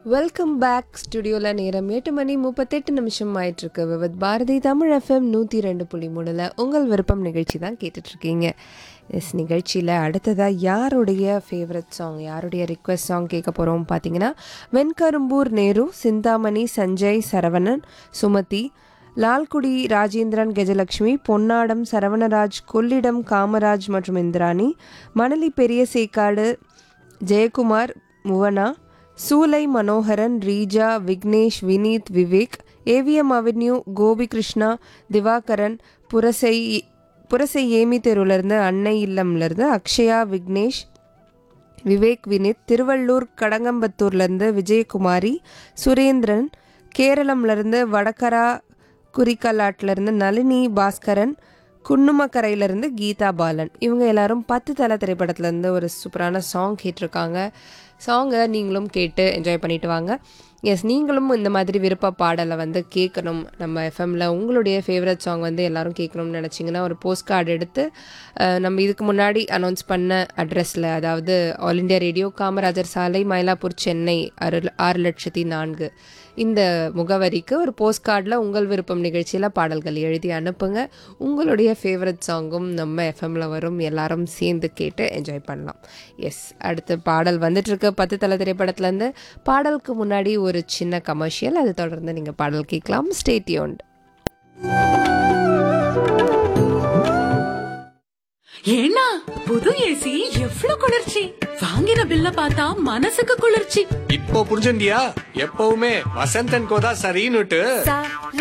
welcome back ஸ்டுடியோவில் நேரம் எட்டு மணி முப்பத்தெட்டு நிமிஷம் ஆயிட்டிருக்கு விவத் பாரதி தமிழ் எஃப்எம் நூற்றி ரெண்டு புள்ளி மூணில் உங்கள் விருப்பம் நிகழ்ச்சி தான் கேட்டுட்ருக்கீங்க எஸ் நிகழ்ச்சியில் அடுத்ததாக யாருடைய ஃபேவரட் சாங் யாருடைய ரிக்வெஸ்ட் சாங் கேட்க போகிறோம் பார்த்தீங்கன்னா வெண்கரும்பூர் நேரு சிந்தாமணி சஞ்சய் சரவணன் சுமதி லால்குடி ராஜேந்திரன் கஜலட்சுமி பொன்னாடம் சரவணராஜ் கொள்ளிடம் காமராஜ் மற்றும் இந்திராணி மணலி பெரிய சேக்காடு ஜெயக்குமார் முவனா சூலை மனோகரன் ரீஜா விக்னேஷ் வினீத் விவேக் ஏவிஎம் அவென்யூ கோபி கிருஷ்ணா திவாகரன் புரசை புரசை ஏமி தெருவிலேருந்து அன்னை இல்லம்லேருந்து அக்ஷயா விக்னேஷ் விவேக் வினித் திருவள்ளூர் கடங்கம்பத்தூர்லேருந்து விஜயகுமாரி சுரேந்திரன் கேரளம்லேருந்து வடகரா குறிக்கலாட்டிலேருந்து நளினி பாஸ்கரன் குன்னுமக்கரையிலேருந்து கீதா பாலன் இவங்க எல்லாரும் பத்து தலை திரைப்படத்துலேருந்து ஒரு சூப்பரான சாங் கேட்டிருக்காங்க சாங்கை நீங்களும் கேட்டு என்ஜாய் பண்ணிட்டு வாங்க எஸ் நீங்களும் இந்த மாதிரி விருப்ப பாடலை வந்து கேட்கணும் நம்ம எஃப்எம்ல உங்களுடைய ஃபேவரட் சாங் வந்து எல்லாரும் கேட்கணும்னு நினச்சிங்கன்னா ஒரு போஸ்ட் கார்டு எடுத்து அஹ், நம்ம இதுக்கு முன்னாடி அனௌன்ஸ் பண்ண அட்ரஸில் அதாவது ஆல் இண்டியா ரேடியோ காமராஜர் சாலை மயிலாப்பூர் சென்னை ஆறு ஆறு லட்சத்தி நான்கு இந்த முகவரிக்கு ஒரு போஸ்ட் கார்டில் உங்கள் விருப்பம் நிகழ்ச்சியில் பாடல்கள் எழுதி அனுப்புங்க உங்களுடைய ஃபேவரட் சாங்கும் நம்ம எஃப்எம்ல வரும் எல்லாரும் சேர்ந்து கேட்டு என்ஜாய் பண்ணலாம் எஸ் அடுத்து பாடல் வந்துட்டு இருக்கு பத்து தலை திரைப்படத்துலேருந்து பாடலுக்கு முன்னாடி ஒரு சின்ன கமர்ஷியல் அது தொடர்ந்து நீங்கள் பாடல் கேட்கலாம் ஸ்டேட்யூன்ட் ஏன்னா புது ஏசி எவ்ளோ குளிர்ச்சி வாங்கின பில்ல பார்த்தா மனசுக்கு குளிர்ச்சி இப்போ புரிஞ்சுண்டியா எப்பவுமே வசந்தன் கோதா சரின்னுட்டு